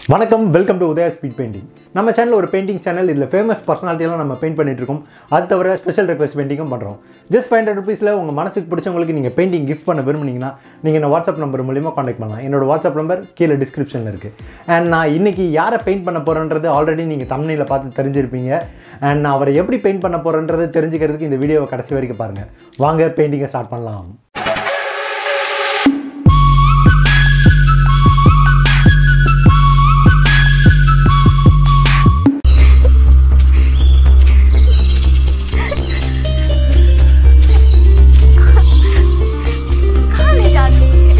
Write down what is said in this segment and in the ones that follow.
வணக்கம் welcome to Udaya speed painting நம்ம channel ஒரு பெயிண்டிங் சேனல் இதில் ஃபேமஸ் பர்சனாலிட்டியெல்லாம் நம்ம பெயிண்ட் பண்ணிட்டு இருக்கோம் அது தவிர ஸ்பெஷல் ரெக்வஸ்ட் பெயிண்டிங்கும் பண்ணுறோம் ஜஸ்ட் ஃபைவ் ஹண்ட்ரட் ருபீஸில் உங்கள் மனசுக்கு பிடிச்சவங்களுக்கு நீங்கள் பெயிண்டிங் கிஃப்ட் பண்ண விரும்புனீங்கன்னா நீங்கள் இந்த வாட்ஸ்அப் நம்பர் மூலியமாக காண்டாக்ட் பண்ணலாம் என்னோட வாட்ஸ்அப் நம்பர் கீழே டிஸ்கிரிப்ஷனில் இருக்குது அண்ட் நான் இன்னைக்கு யாரை பெயிண்ட் பண்ண போகிறேன்றது ஆல்ரெடி நீங்கள் தமிழில் பார்த்து தெரிஞ்சிருப்பீங்க அண்ட் நான் அவரை எப்படி பெயிண்ட் பண்ண போகிறேன்றது தெரிஞ்சுக்கிறதுக்கு இந்த வீடியோவை கடைசி வரைக்கும் பாருங்கள் வாங்க பெயிண்டிங்கை ஸ்டார்ட் பண்ணலாம் College ugly.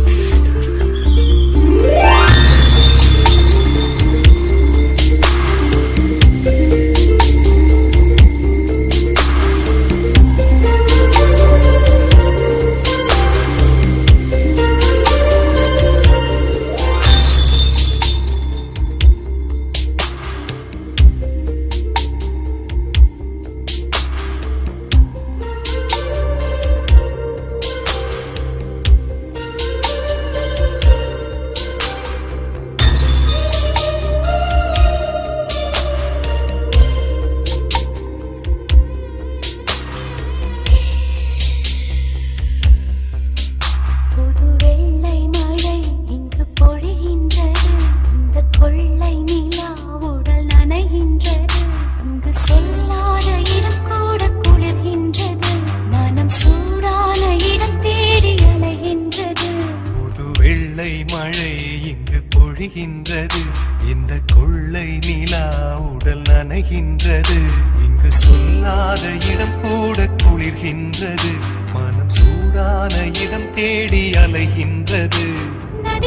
புது வெள்ளை மழை இங்கு பொழிகின்றது இந்த கொள்ளை நிலா உடல் நனைகின்றது இங்கு சொல்லாத இடம் கூட குளிர்கின்றது மனம் சூடான இடம் தேடி அலைகின்றது புது வெள்ளை மழை இங்கு பொழிகின்றது இந்த கொள்ளை நிலா உடல் நனைகின்றது இங்கு சொல்லாத இடம் கூட குளிர்கின்றது மனம் சூடான இடம் தேடி அலைகின்றது நதி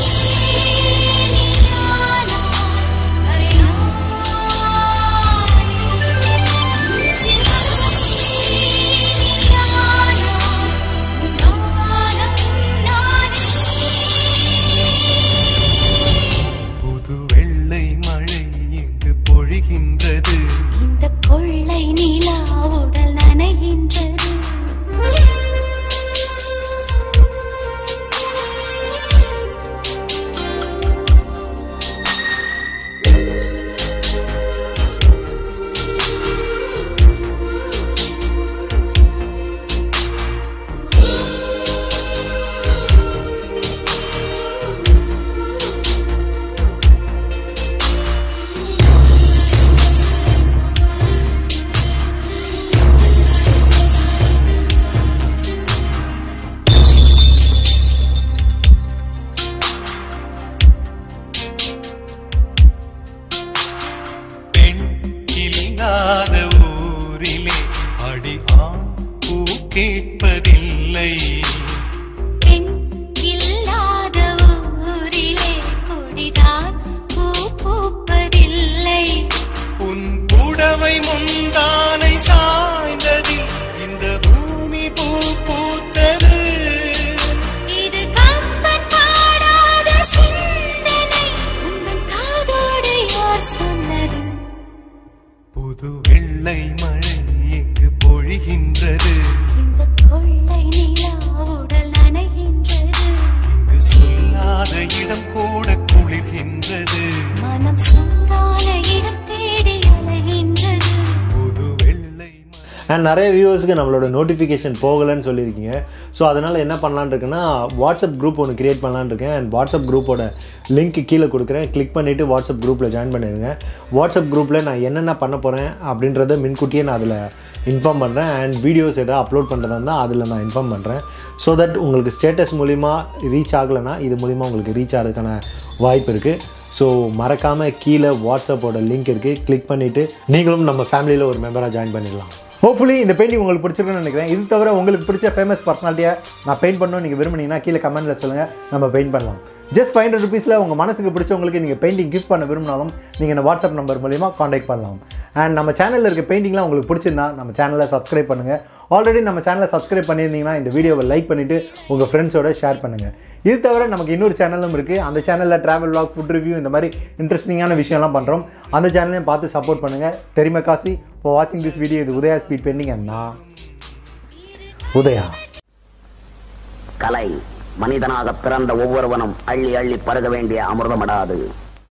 நீரானா, நதியானே. நீரானா, நானும் நானே. புது வெள்ளை மழை இங்கு பொழிகின்றது இந்த கொள்ளை நிலா உடல் நனைகின்றது பெண் இல்லாத ஊரிலே அடி ஆண் பூ கேட்பதில்லை பெண் இல்லாத ஊரிலே கொடிதான் பூ பூப்பதில்லை உன் புடவை முந்தானை சாய்ந்ததில் இந்த பூமி பூ பூத்தது இது கம்பன் பாடாத சிந்தனை உந்தன் காதோடு யார் சொன்னது புது வெள்ளை மழை இங்கு பொழிகின்றது இந்த கொள்ளை நிலா உடல் நனைகின்றது இங்கு சொல்லாத இடம் கூட குளிர்கின்றது மனம் சூடான இடம் தேடி அலைகின்றது புது வெள்ளை மழை அண்ட் நிறைய வியூவர்ஸ்க்கு நம்மளோட நோட்டிஃபிகேஷன் போகலைன்னு சொல்லியிருக்கீங்க ஸோ அதனால் என்ன பண்ணலான்னு இருக்கேன்னா வாட்ஸ்அப் குரூப் ஒன்று கிரியேட் பண்ணலான்னு இருக்கேன் அண்ட் வாட்ஸ்அப் குரூப்போட லிங்க் கீழே கொடுக்குறேன் கிளிக் பண்ணிவிட்டு வாட்ஸ்அப் குரூப்பில் ஜாயின் பண்ணிடுங்க வாட்ஸ்அப் குரூப்பில் நான் என்னென்ன பண்ண போகிறேன் அப்படின்றத முன்கூட்டியே நான் அதில் இன்ஃபார்ம் பண்ணுறேன் அண்ட் வீடியோஸ் எதாவது அப்லோட் பண்ணுறதா இருந்தால் அதில் நான் இன்ஃபார்ம் பண்ணுறேன் ஸோ தட் உங்களுக்கு ஸ்டேட்டஸ் மூலிமா ரீச் ஆகலைன்னா இது மூலிமா உங்களுக்கு ரீச் ஆகிறதுக்கான வாய்ப்பு இருக்குது ஸோ மறக்காமல் கீழே வாட்ஸ்அப்போட லிங்க் இருக்குது கிளிக் பண்ணிவிட்டு நீங்களும் நம்ம ஃபேமிலியில் ஒரு மெம்பராக ஜாயின் பண்ணிடலாம் ஹோப்ஃபுல்லி இந்த பெயிண்டிங் உங்களுக்கு பிடிச்சிருக்குன்னு நினைக்கிறேன் இது தவிர உங்களுக்கு பிடிச்ச ஃபேமஸ் பர்சனாலிட்டியை நான் பெயிண்ட் பண்ணணும் நீங்கள் விரும்புனீங்கன்னா கீழே கமெண்ட்டில் சொல்லுங்கள் நம்ம பெயிண்ட் பண்ணலாம் ஜஸ்ட் ஃபைவ் ஹண்ட்ரட் ருபீஸில் உங்கள் மனசுக்கு பிடிச்சவங்களுக்கு நீங்கள் பெயிண்டிங் கிஃப்ட் பண்ண விரும்பினாலும் நீங்கள் இந்த வாட்ஸ்அப் நம்பர் மூலிமா காண்டாக்ட் பண்ணலாம் அண்ட் நம்ம சேனலில் இருக்க பெயிண்டிங்லாம் உங்களுக்கு பிடிச்சிருந்தா நம்ம சேனலை சப்ஸ்கிரைப் பண்ணுங்கள் ஆல்ரெடி நம்ம சேனலை சப்ஸ்கிரைப் பண்ணியிருந்தீங்கன்னா இந்த வீடியோவை லைக் பண்ணிவிட்டு உங்கள் ஃப்ரெண்ட்ஸோட ஷேர் பண்ணுங்கள் இது தவிர நமக்கு இன்னொரு சேனலும் இருக்குது அந்த சேனலில் ட்ராவல் வ்ளாக் ஃபுட் ரிவ்யூ இந்த மாதிரி இன்ட்ரெஸ்டிங்கான விஷயம்லாம் பண்ணுறோம் அந்த சேனலையும் பார்த்து சப்போர்ட் பண்ணுங்கள் தெரியுமா காசி இப்போ வாட்சிங் திஸ் வீடியோ இது உதயா ஸ்பீட் பெண்டிங் அண்ட் நான் உதயா கலை மனிதனாக பிறந்த ஒவ்வொருவனும் அள்ளி அள்ளி பருக வேண்டிய அமிர்தமடாது